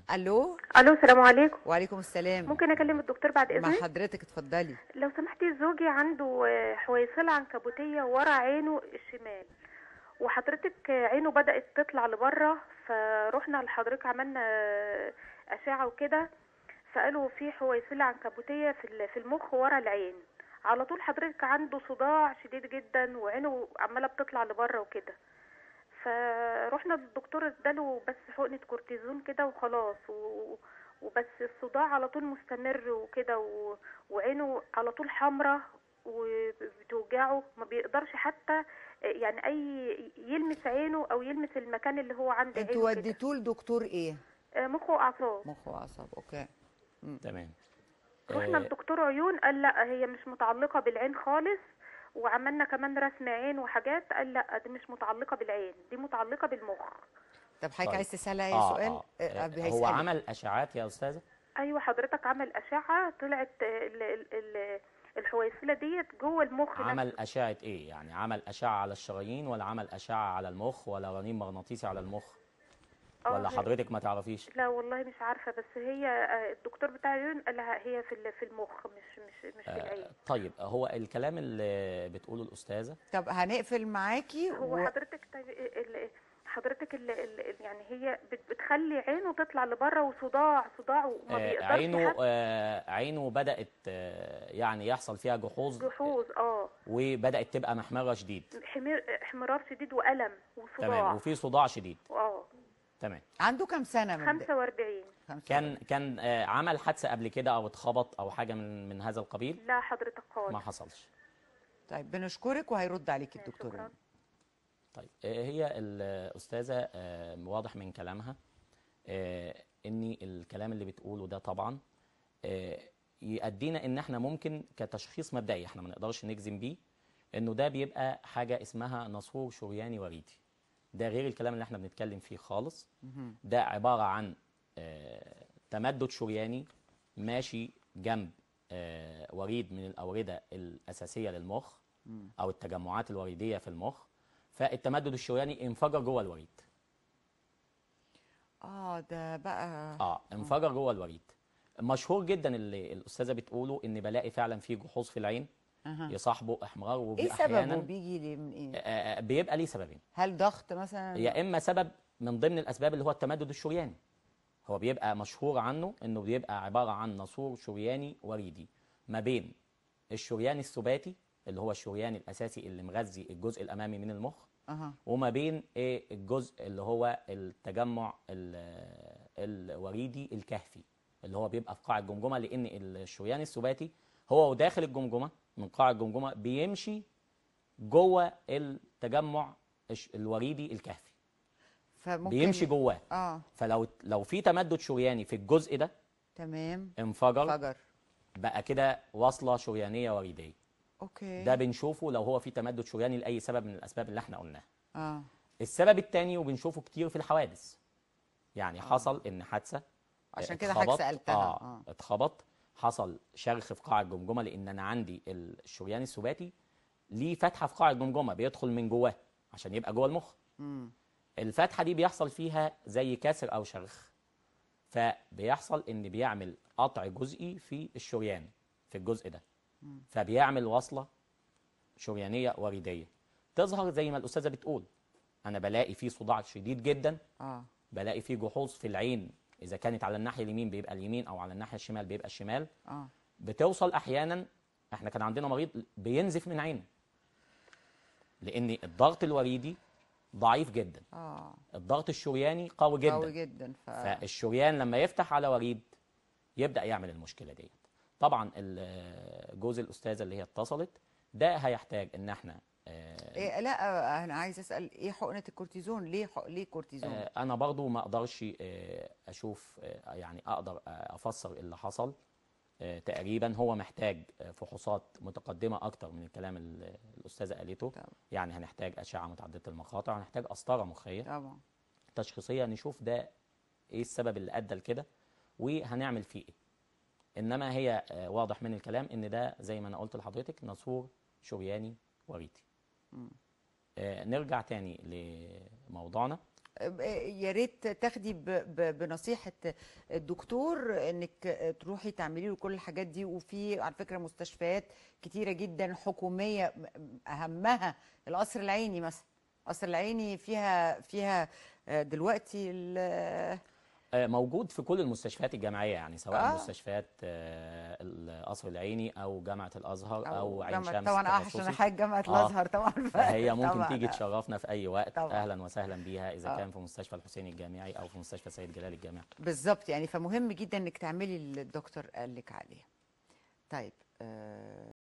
الو الو السلام عليكم وعليكم السلام ممكن اكلم الدكتور بعد مع اذنك حضرتك اتفضلي لو سمحتي زوجي عنده آه، حويصله عنكبوتيه ورا عينه الشمال وحضرتك آه، عينه بدات تطلع لبره فروحنا لحضرتك عملنا آه، اشعه وكده فقالوا في حويصله عنكبوتيه في ال- في المخ ورا العين على طول حضرتك عنده صداع شديد جدا وعينه عماله بتطلع لبره وكده فروحنا للدكتور اداله بس حقنه كورتيزون كده وخلاص و... وبس الصداع على طول مستمر وكده و... وعينه على طول حمرة وبتوجعه ما بيقدرش حتى يعني اي يلمس عينه او يلمس المكان اللي هو عند انتوا عينه كده. وديتوه لدكتور ايه آه، مخ واعصاب مخ واعصاب اوكي تمام رحنا آه، لدكتور عيون قال لا هي مش متعلقة بالعين خالص وعملنا كمان رسم عين وحاجات قال لا دي مش متعلقة بالعين دي متعلقة بالمخ طب حضرتك طيب. عايز تسالها اي آه، سؤال آه. آه، آه، هيسألك. هو عمل اشعاعات يا استاذه ايوه حضرتك عمل اشعة طلعت آه، ال- ال- ال- الحويصلة ديت جوه المخ نفسه. عمل اشعه ايه يعني عمل اشعه على الشرايين ولا عمل اشعه على المخ ولا رنين مغناطيسي على المخ آه، ولا هي- حضرتك ما تعرفيش لا والله مش عارفة بس هي آه، الدكتور بتاع العيون قال لها هي في ال- في المخ مش مش مش في العين طيب هو الكلام اللي بتقوله الاستاذه طب هنقفل معاكي هو و... حضرتك طيب ال- ال- حضرتك ال ال يعني هي بت- بتخلي عينه تطلع لبره وصداع صداع وما آه، بيقدرش عينه حتى آه، عينه بدات آه، يعني يحصل فيها جحوظ جحوظ اه وبدات تبقى محمره شديد حمير احمرار شديد والم وصداع تمام وفي صداع شديد اه تمام عنده كام سنه من 45 خمسة كان كان آه، عمل حادثه قبل كده او اتخبط او حاجه من من هذا القبيل لا حضرتك ما خالص حصلش طيب بنشكرك وهيرد عليكي الدكتور شكراً. طيب آه، هي الأستاذة آه، واضح من كلامها آه، إن الكلام اللي بتقوله ده طبعا آه، يؤدينا إن إحنا ممكن كتشخيص مبدئي إحنا ما نقدرش نجزم بيه إنه ده بيبقى حاجة اسمها نسور شرياني وريدي ده غير الكلام اللي إحنا بنتكلم فيه خالص ده عبارة عن آه، تمدد شرياني ماشي جنب آه، وريد من الأوردة الأساسية للمخ أو التجمعات الوريدية في المخ فالتمدد الشرياني انفجر جوه الوريد اه ده بقى اه انفجر جوه الوريد مشهور جدا اللي الاستاذه بتقوله ان بلاقي فعلا في جحوظ في العين أها. يصاحبه احمرار ايه وبيبقى سببه احيانا بيجي ليه من ايه آه، آه، بيبقى ليه سببين هل ضغط مثلا يا اما سبب من ضمن الاسباب اللي هو التمدد الشرياني هو بيبقى مشهور عنه انه بيبقى عباره عن نسور شرياني وريدي ما بين الشريان السباتي اللي هو الشريان الاساسي اللي مغذي الجزء الامامي من المخ اها وما بين ايه الجزء اللي هو التجمع ال- الوريدي الكهفي اللي هو بيبقى في قاع الجمجمه لان الشريان السباتي هو وداخل الجمجمه من قاع الجمجمه بيمشي جوه التجمع الش- الوريدي الكهفي فممكن بيمشي جواه اه فلو لو في تمدد شرياني في الجزء ده تمام انفجر فجر بقى كده وصله شريانيه وريديه اوكي ده بنشوفه لو هو في تمدد شرياني لاي سبب من الاسباب اللي احنا قلناها اه السبب الثاني وبنشوفه كتير في الحوادث يعني حصل ان حادثه عشان كده حضرتك اتخبط- سالتها اه, آه. اتخبط حصل شرخ في قاع الجمجمه لان انا عندي الشريان السباتي ليه فتحه في قاع الجمجمه بيدخل من جواه عشان يبقى جوه المخ مم. الفتحه دي بيحصل فيها زي كسر او شرخ فبيحصل ان بيعمل قطع جزئي في الشريان في الجزء ده فبيعمل وصله شريانيه وريديه تظهر زي ما الاستاذه بتقول انا بلاقي فيه صداع شديد جدا اه بلاقي فيه جحوظ في العين اذا كانت على الناحيه اليمين بيبقى اليمين او على الناحيه الشمال بيبقى الشمال اه بتوصل احيانا احنا كان عندنا مريض بينزف من عينه لان الضغط الوريدي ضعيف جدا اه الضغط الشرياني قوي جدا قوي جدا ف... فالشريان لما يفتح على وريد يبدا يعمل المشكله ديت طبعا ال- جوز الاستاذه اللي هي اتصلت ده هيحتاج ان احنا آه، إيه لا آه، انا عايز اسال ايه حقنه الكورتيزون ليه حق... ليه كورتيزون آه، انا برضو ما اقدرش آه، اشوف آه، يعني اقدر آه، افسر اللي حصل آه، تقريبا هو محتاج آه، فحوصات متقدمه اكتر من الكلام اللي الاستاذه قالته طبعا. يعني هنحتاج اشعه متعدده المقاطع هنحتاج قسطره مخيه طبعا تشخيصيه نشوف ده ايه السبب اللي ادى لكده وهنعمل فيه ايه انما هي آه، واضح من الكلام ان ده زي ما انا قلت لحضرتك نسور شرياني وريدي آه، نرجع تاني لموضوعنا يا ريت تاخدي ب- ب- بنصيحه الدكتور انك تروحي تعملي له كل الحاجات دي وفي على فكره مستشفيات كتيره جدا حكوميه اهمها القصر العيني مثلا القصر العيني فيها فيها دلوقتي ال- آه، موجود في كل المستشفيات الجامعيه يعني سواء آه. مستشفيات آه، القصر العيني او جامعه الازهر او, عين جامعة- شمس طبعا اه عشان تخصصي. حاجه جامعه آه. الازهر طبعا فهي ممكن طبعاً، تيجي آه. تشرفنا في اي وقت طبعاً. اهلا وسهلا بيها اذا آه. كان في مستشفى الحسين الجامعي او في مستشفى سيد جلال الجامعي بالظبط يعني فمهم جدا انك تعملي اللي الدكتور قال لك عليه طيب آه